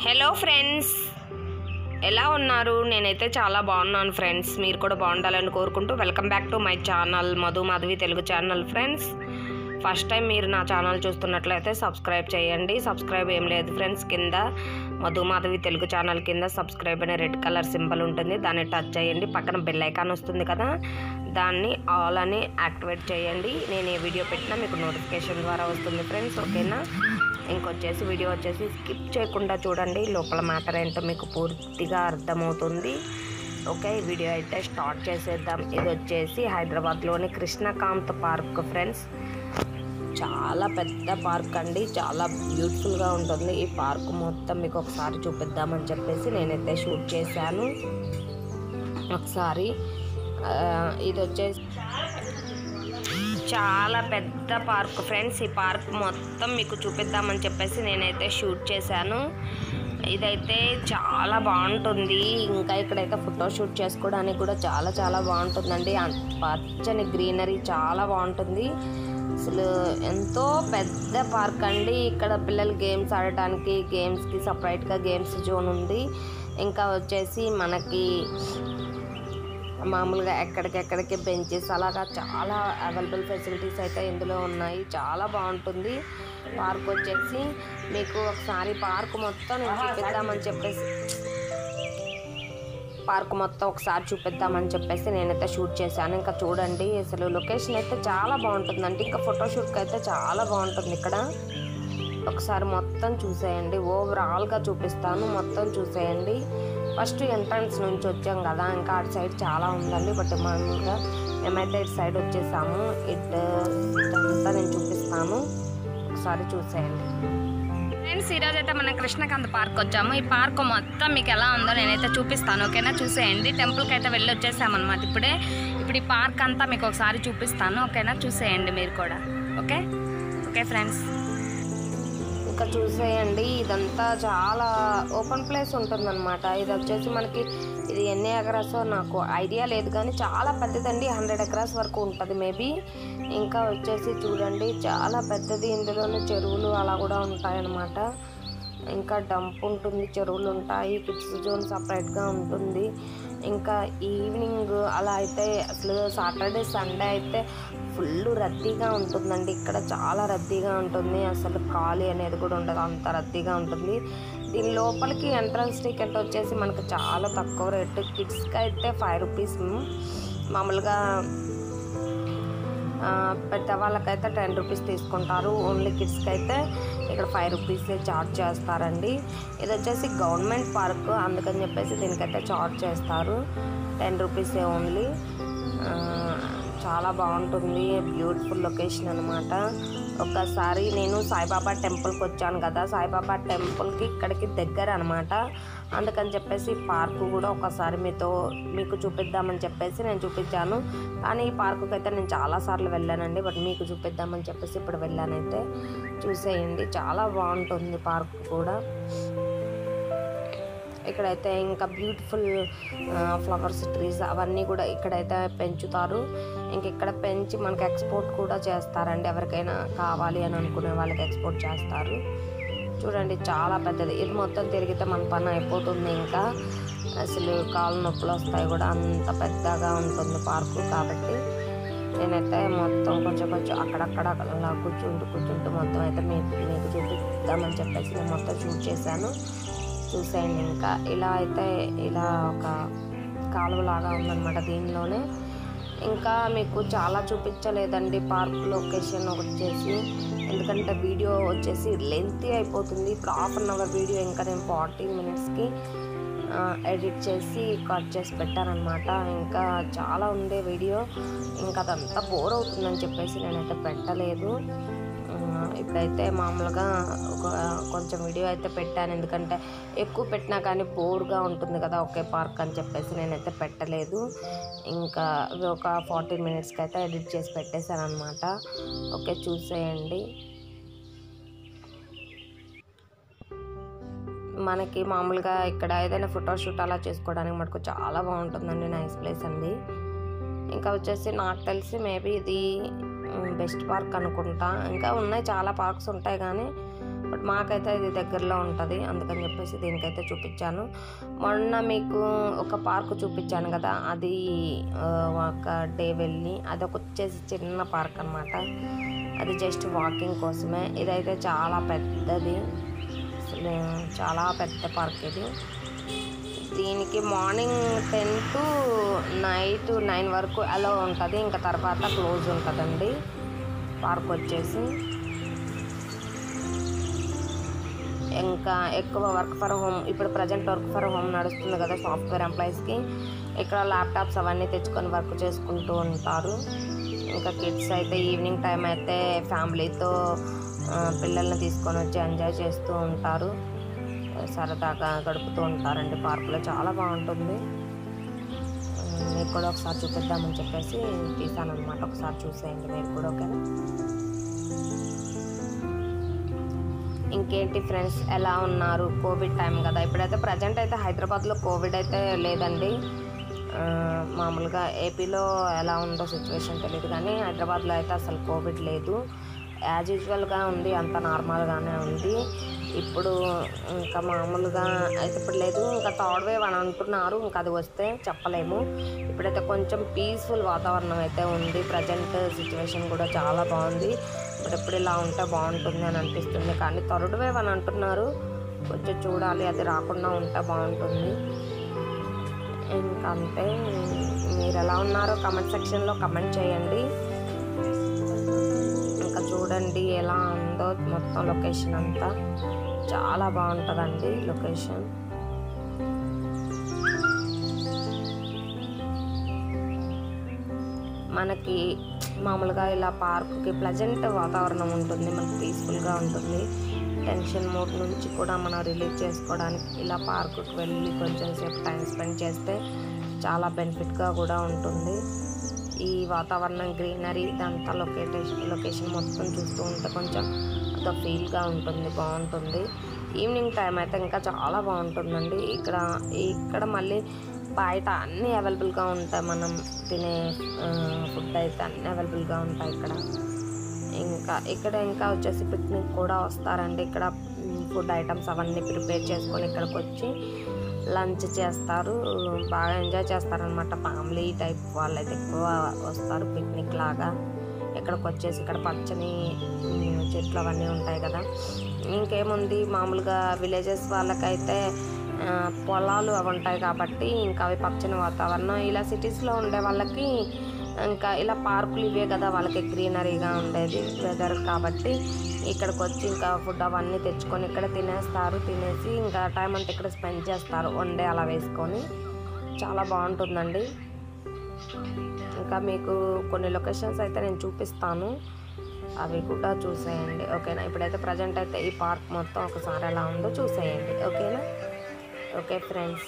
hello friends ఎలా ఉన్నారు నేనైతే చాలా బాగున్నాను ఫ్రెండ్స్ మీరు కూడా బాగుండాలని కోరుకుంటూ welcome back to my channel Madhu Madhavi Telugu channel friends first time మీరు నా ఛానల్ చూస్తున్నట్లయితే సబ్స్క్రైబ్ చేయండి సబ్స్క్రైబ్ ఏం లేదు ఫ్రెండ్స్ కింద మధు మాధవి తెలుగు ఛానల్ కింద సబ్స్క్రైబ్ అనే రెడ్ కలర్ సింబల్ ఉంటుంది దాన్ని టచ్ చేయండి పక్కన బెల్ ఐకాన్ వస్తుంది కదా దాన్ని ఆల్ అని యాక్టివేట్ చేయండి నేను ఏ వీడియో పెట్టినా మీకు నోటిఫికేషన్ ద్వారా వస్తుంది ఫ్రెండ్స్ ఓకేనా ఇంకొచ్చేసి వీడియో వచ్చేసి స్కిప్ చేయకుండా చూడండి లోపల మ్యాటర్ ఏంటో మీకు పూర్తిగా అర్థమవుతుంది ఓకే ఈ వీడియో అయితే స్టార్ట్ చేసేద్దాం ఇది వచ్చేసి హైదరాబాద్లోని కృష్ణకాంత్ పార్క్ ఫ్రెండ్స్ చాలా పెద్ద పార్క్ అండి చాలా బ్యూటిఫుల్గా ఉంటుంది ఈ పార్క్ మొత్తం మీకు ఒకసారి చూపిద్దామని చెప్పేసి నేనైతే షూట్ చేశాను ఒకసారి ఆ, ఇది వచ్చేసి చాలా పెద్ద పార్క్ ఫ్రెండ్స్ ఈ పార్క్ మొత్తం మీకు చూపిద్దామని చెప్పేసి నేనైతే షూట్ చేశాను ఇదైతే చాలా బాగుంటుంది ఇంకా ఇక్కడైతే ఫోటో షూట్ చేసుకోవడానికి కూడా చాలా చాలా బాగుంటుందండి అంత పచ్చని గ్రీనరీ చాలా బాగుంటుంది అసలు ఎంతో పెద్ద పార్క్ అండి ఇక్కడ పిల్లలు గేమ్స్ ఆడటానికి గేమ్స్కి సపరేట్గా గేమ్స్ జోన్ ఉంది ఇంకా వచ్చేసి మనకి మామూలుగా ఎక్కడికెక్కడికి బెంచెస్ అలాగా చాలా అవైలబుల్ ఫెసిలిటీస్ అయితే ఇందులో ఉన్నాయి చాలా బాగుంటుంది పార్క్ వచ్చేసి మీకు ఒకసారి పార్క్ మొత్తం నేను చూపిద్దామని చెప్పేసి పార్క్ మొత్తం ఒకసారి చూపిద్దామని చెప్పేసి నేనైతే షూట్ చేశాను ఇంకా చూడండి అసలు లొకేషన్ అయితే చాలా బాగుంటుందండి ఇంకా ఫోటోషూట్కి అయితే చాలా బాగుంటుంది ఇక్కడ ఒకసారి మొత్తం చూసేయండి ఓవరాల్గా చూపిస్తాను మొత్తం చూసేయండి ఫస్ట్ ఎంట్రన్స్ నుంచి వచ్చాం కదా ఇంకా అటు సైడ్ చాలా ఉందండి బట్ మామూలుగా మేమైతే ఇటు సైడ్ వచ్చేసాము ఇటు ఇదంతా నేను చూపిస్తాను ఒకసారి చూసేయండి ఫ్రెండ్స్ ఈరోజు అయితే మనం కృష్ణకాంత్ పార్క్ వచ్చాము ఈ పార్క్ మొత్తం మీకు ఎలా ఉందో నేనైతే చూపిస్తాను ఓకేనా చూసేయండి టెంపుల్కి అయితే వెళ్ళి వచ్చేసామన్నమాట ఇప్పుడే ఇప్పుడు ఈ పార్క్ అంతా మీకు ఒకసారి చూపిస్తాను ఓకేనా చూసేయండి మీరు కూడా ఓకే ఓకే ఫ్రెండ్స్ ఇంకా చూసేయండి ఇదంతా చాలా ఓపెన్ ప్లేస్ ఉంటుందన్నమాట ఇది వచ్చేసి మనకి ఇది ఎన్ని ఎకరాస్ నాకు ఐడియా లేదు కానీ చాలా పెద్దదండి హండ్రెడ్ ఎకరాస్ వరకు ఉంటుంది మేబీ ఇంకా వచ్చేసి చూడండి చాలా పెద్దది ఇందులోనే చెరువులు అలా కూడా ఉంటాయన్నమాట ఇంకా డంప్ ఉంటుంది చెరువులు ఉంటాయి కిడ్స్ జోన్ సపరేట్గా ఉంటుంది ఇంకా ఈవినింగ్ అలా అయితే అసలు సాటర్డే సండే అయితే ఫుల్ రద్దీగా ఉంటుందండి ఇక్కడ చాలా రద్దీగా ఉంటుంది అసలు ఖాళీ అనేది కూడా ఉండదు అంత రద్దీగా ఉంటుంది దీని లోపలికి ఎంట్రన్స్ టికెట్ వచ్చేసి మనకు చాలా తక్కువ రేటు కిడ్స్కి అయితే ఫైవ్ రూపీస్ మామూలుగా ఆ, పెద్దవాళ్ళకైతే టెన్ రూపీస్ తీసుకుంటారు ఓన్లీ కిడ్స్కి అయితే ఇక్కడ ఫైవ్ రూపీస్ చార్జ్ చేస్తారండి ఇది వచ్చేసి గవర్నమెంట్ పార్క్ అందుకని చెప్పేసి దీనికైతే చార్జ్ చేస్తారు టెన్ రూపీసే ఓన్లీ ఆ, చాలా బాగుంటుంది బ్యూటిఫుల్ లొకేషన్ అనమాట ఒక్కసారి నేను సాయిబాబా టెంపుల్కి వచ్చాను కదా సాయిబాబా టెంపుల్కి ఇక్కడికి దగ్గర అనమాట అందుకని చెప్పేసి పార్కు కూడా ఒకసారి మీతో మీకు చూపిద్దామని చెప్పేసి నేను చూపించాను కానీ ఈ పార్కుకి అయితే నేను చాలాసార్లు వెళ్ళానండి బట్ మీకు చూపిద్దామని చెప్పేసి ఇప్పుడు వెళ్ళానైతే చూసేయండి చాలా బాగుంటుంది పార్క్ కూడా ఇక్కడైతే ఇంకా బ్యూటిఫుల్ ఫ్లవర్స్ ట్రీస్ అవన్నీ కూడా ఇక్కడైతే పెంచుతారు ఇంక ఇక్కడ పెంచి మనకి ఎక్స్పోర్ట్ కూడా చేస్తారండి ఎవరికైనా కావాలి అని అనుకునే వాళ్ళకి ఎక్స్పోర్ట్ చేస్తారు చూడండి చాలా పెద్దది ఇది మొత్తం తిరిగితే మన పని అయిపోతుంది ఇంకా అసలు కాళ్ళు నొప్పులు వస్తాయి కూడా అంత పెద్దగా ఉంటుంది పార్కు కాబట్టి నేనైతే మొత్తం కొంచెం కొంచెం అక్కడక్కడ అలా కూర్చుంటూ కూర్చుంటూ మొత్తం అయితే మీకు మీకు చూపిద్దామని చెప్పేసి నేను మొత్తం షూట్ చేశాను చూసేయండి ఇంకా ఇలా అయితే ఇలా ఒక కాలువలాగా ఉందన్నమాట దీనిలోనే ఇంకా మీకు చాలా చూపించలేదండి పార్క్ లొకేషన్ వచ్చేసి ఎందుకంటే వీడియో వచ్చేసి లెంతీ అయిపోతుంది ఇప్పుడు హాఫ్ అన్ అవర్ వీడియో ఇంకా నేను ఫార్టీ మినిట్స్కి ఎడిట్ చేసి కట్ చేసి పెట్టానమాట ఇంకా చాలా ఉండే వీడియో ఇంకా అదంతా బోర్ అవుతుందని చెప్పేసి నేనైతే పెట్టలేదు ఆ, ఇప్పుడైతే మామూలుగా ఒక కొంచెం వీడియో అయితే పెట్టాను ఎందుకంటే ఎక్కువ పెట్టినా కానీ బోర్గా ఉంటుంది కదా ఒకే పార్క్ అని చెప్పేసి నేనైతే పెట్టలేదు ఇంకా ఇవి ఒక ఫార్టీ మినిట్స్కి అయితే ఎడిట్ చేసి పెట్టేశాను అనమాట ఓకే చూసేయండి మనకి మామూలుగా ఇక్కడ ఏదైనా ఫోటోషూట్ అలా చేసుకోవడానికి మనకు చాలా బాగుంటుందండి నైస్ ప్లేస్ అండి ఇంకా వచ్చేసి నాకు తెలిసి మేబీ ఇది బెస్ట్ పార్క్ అనుకుంటా ఇంకా ఉన్నాయి చాలా పార్క్స్ ఉంటాయి కానీ బట్ బట్ మాకైతే ఇది దగ్గరలో ఉంటుంది అందుకని చెప్పేసి దీనికైతే చూపించాను మొన్న మీకు ఒక పార్క్ చూపించాను కదా అది ఆ, ఒక డే వెళ్ళి అది ఒక వచ్చేసి చిన్న పార్క్ అనమాట అది జస్ట్ వాకింగ్ కోసమే ఇదైతే చాలా పెద్దది అసలు చాలా పెద్ద పార్క్ ఇది దీనికి morning ten to night nine వరకు అలా ఉంటుంది ఇంకా తర్వాత క్లోజ్ ఉంటుందండి పార్క్ వచ్చేసి ఇంకా ఎక్కువ వర్క్ ఫర్ హోమ్ ఇప్పుడు ప్రజెంట్ వర్క్ ఫర్ హోమ్ నడుస్తుంది కదా సాఫ్ట్వేర్ ఎంప్లాయీస్కి ఇక్కడ ల్యాప్టాప్స్ అవన్నీ తెచ్చుకొని వర్క్ చేసుకుంటూ ఉంటారు ఇంకా కిడ్స్ అయితే ఈవినింగ్ టైం అయితే ఫ్యామిలీతో ఆ, పిల్లల్ని తీసుకొని వచ్చి ఎంజాయ్ చేస్తూ ఉంటారు సరదాగా గడుపుతూ ఉంటారండి పార్కులో చాలా బాగుంటుంది ఆ, మీకు కూడా ఒకసారి చూపిద్దామని చెప్పేసి తీసాను అనమాట ఒకసారి చూసేయండి మీరు కూడా ఓకేనా ఇంకేంటి ఫ్రెండ్స్ ఎలా ఉన్నారు కోవిడ్ టైం కదా ఇప్పుడైతే ప్రజెంట్ అయితే హైదరాబాద్లో కోవిడ్ అయితే లేదండి ఆ, మామూలుగా ఏపీలో ఎలా ఉందో సిచ్యువేషన్ తెలియదు కానీ హైదరాబాద్లో అయితే అసలు కోవిడ్ లేదు యాజ్ యూజువల్గా ఉంది అంత నార్మల్గానే ఉంది ఇప్పుడు ఇంకా మామూలుగా అయితే ఇప్పుడు లేదు ఇంకా థర్డ్ వేవ్ అని అంటున్నారు ఇంకా అది వస్తే చెప్పలేము ఇప్పుడైతే కొంచెం పీస్ఫుల్ వాతావరణం అయితే ఉంది ప్రజెంట్ సిచ్యువేషన్ కూడా చాలా బాగుంది ఇప్పుడు ఎప్పుడు ఇలా ఉంటే బాగుంటుంది అని అనిపిస్తుంది కానీ థర్డ్ వేవ్ అని అంటున్నారు కొంచెం చూడాలి అది రాకుండా ఉంటే బాగుంటుంది ఇంకా అంతే మీరు ఎలా ఉన్నారో కమెంట్ సెక్షన్లో కమెంట్ చేయండి ఇంకా చూడండి ఎలా ఉందో మొత్తం లొకేషన్ అంతా చాలా బాగుంటుందండి లొకేషన్ మనకి మామూలుగా ఇలా పార్కుకి ప్లజెంట్ వాతావరణం ఉంటుంది మనకు పీస్ఫుల్గా ఉంటుంది టెన్షన్ మూడ్ నుంచి కూడా మనం రిలీఫ్ చేసుకోవడానికి ఇలా పార్కుకి వెళ్ళి కొంచెం సేపు టైం స్పెండ్ చేస్తే చాలా బెనిఫిట్గా కూడా ఉంటుంది ఈ వాతావరణం గ్రీనరీ ఇదంతా లొకేషన్ లొకేషన్ మొత్తం చూస్తూ ఉంటే కొంచెం అదొక ఫీల్గా ఉంటుంది బాగుంటుంది ఈవినింగ్ టైం అయితే ఇంకా చాలా బాగుంటుందండి ఇక్కడ ఇక్కడ మళ్ళీ బయట అన్నీ అవైలబుల్గా ఉంటాయి మనం తినే ఫుడ్ అయితే అన్నీ అవైలబుల్గా ఉంటాయి ఇక్కడ ఇంకా ఇక్కడ ఇంకా వచ్చేసి పిక్నిక్ కూడా వస్తారండి ఇక్కడ ఫుడ్ ఐటమ్స్ అవన్నీ ప్రిపేర్ చేసుకొని ఇక్కడికి వచ్చి లంచ్ చేస్తారు బాగా ఎంజాయ్ చేస్తారనమాట ఫ్యామిలీ టైప్ వాళ్ళైతే ఎక్కువ వస్తారు పిక్నిక్ లాగా ఇక్కడికి వచ్చేసి ఇక్కడ పచ్చని ఉమ్, చెట్లు అవన్నీ ఉంటాయి కదా ఇంకేముంది మామూలుగా విలేజెస్ వాళ్ళకైతే ఆ, పొలాలు అవి ఉంటాయి కాబట్టి ఇంకా అవి పచ్చని వాతావరణం ఇలా సిటీస్లో ఉండే వాళ్ళకి ఇంకా ఇలా పార్కులు ఇవే కదా వాళ్ళకి గ్రీనరీగా ఉండేది వెదర్ కాబట్టి ఇక్కడికి వచ్చి ఇంకా ఫుడ్ అవన్నీ తెచ్చుకొని ఇక్కడ తినేస్తారు తినేసి ఇంకా టైం అంతా ఇక్కడ స్పెండ్ చేస్తారు వన్ డే అలా వేసుకొని చాలా బాగుంటుందండి ఇంకా మీకు కొన్ని లొకేషన్స్ అయితే నేను చూపిస్తాను అవి కూడా చూసేయండి ఓకేనా ఇప్పుడైతే ప్రజెంట్ అయితే ఈ పార్క్ మొత్తం ఒకసారి ఎలా ఉందో చూసేయండి ఓకేనా ఓకే ఫ్రెండ్స్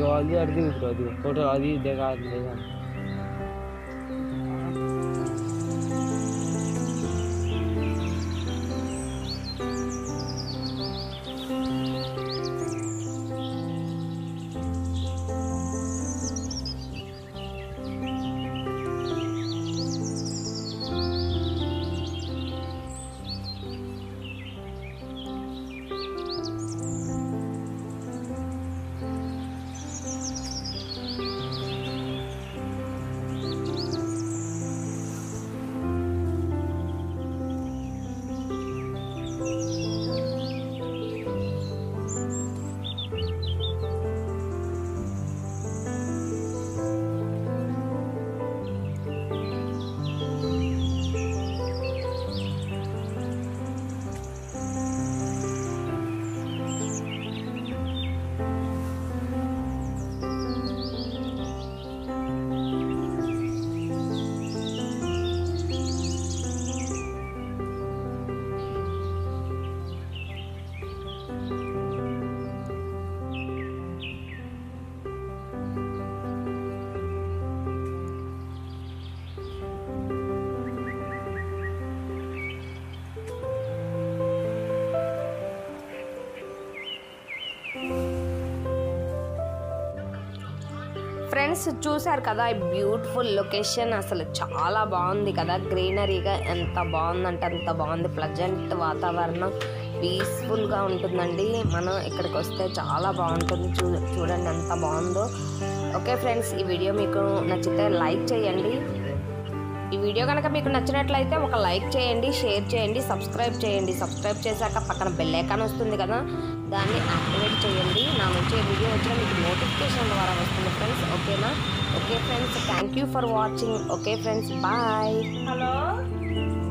అది అడి దిగుతారు అది ఫోటో అది దిగా దిగా ఫ్రెండ్స్ చూశారు కదా ఈ బ్యూటిఫుల్ లొకేషన్ అసలు చాలా బాగుంది కదా గ్రీనరీగా ఎంత బాగుందంటే అంత బాగుంది ప్లజెంట్ వాతావరణం పీస్ఫుల్గా ఉంటుందండి మనం ఇక్కడికి వస్తే చాలా బాగుంటుంది చూ చూడండి ఎంత బాగుందో ఓకే ఫ్రెండ్స్ ఈ వీడియో మీకు నచ్చితే లైక్ చేయండి ఈ వీడియో కనుక మీకు నచ్చినట్లయితే ఒక లైక్ చేయండి షేర్ చేయండి సబ్స్క్రైబ్ చేయండి సబ్స్క్రైబ్ చేశాక పక్కన బెల్ ఐకాన్ వస్తుంది కదా దాన్ని యాక్టివేట్ చేయండి నా నుంచి ఈ వీడియో వచ్చిన మీకు నోటిఫికేషన్ ద్వారా వస్తుంది ఫ్రెండ్స్ ఓకేనా okay friends thank you for watching okay friends bye hello